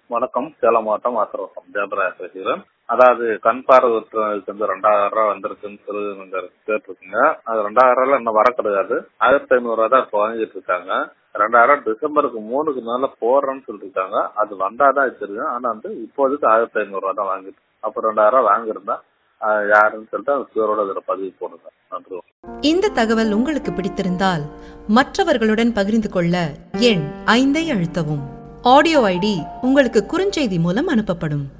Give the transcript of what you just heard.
வணக்கம் சேலம் மாவட்டம் ஆத்திரவட்டம் ஜெயபிரகாஷ் பேசுகிறேன் அதாவது கண் பார்வையற்றவங்களுக்கு வந்து ரெண்டாயிரம் ரூபாய் வந்திருக்குன்னு சொல்லி நீங்க கேட்டிருக்கீங்க அது ரெண்டாயிரம் ரூபாய் இன்னும் வர கிடையாது ஆயிரத்தி ஐநூறு ரூபாய் தான் இப்போ வாங்கிட்டு இருக்காங்க ரெண்டாயிரம் டிசம்பருக்கு மூணுக்கு மேல போடுறேன்னு சொல்லிருக்காங்க அது வந்தாதான் வச்சிருக்கேன் ஆனா வந்து இப்போதைக்கு ஆயிரத்தி ஐநூறு ரூபாய் தான் வாங்கிட்டு அப்ப ரெண்டாயிரம் ரூபாய் வாங்கியிருந்தேன் ஆஹ் யாருன்னு சொல்லிட்டு அந்த பேரோட இதுல பதிவு போடுங்க நன்றி இந்த தகவல் உங்களுக்கு பிடித்திருந்தால் மற்றவர்களுடன் பகிர்ந்து கொள்ள எண் ஐந்தை அழுத்தவும் ஆடியோ ஐடி உங்களுக்கு குறுஞ்செய்தி மூலம் அனுப்பப்படும்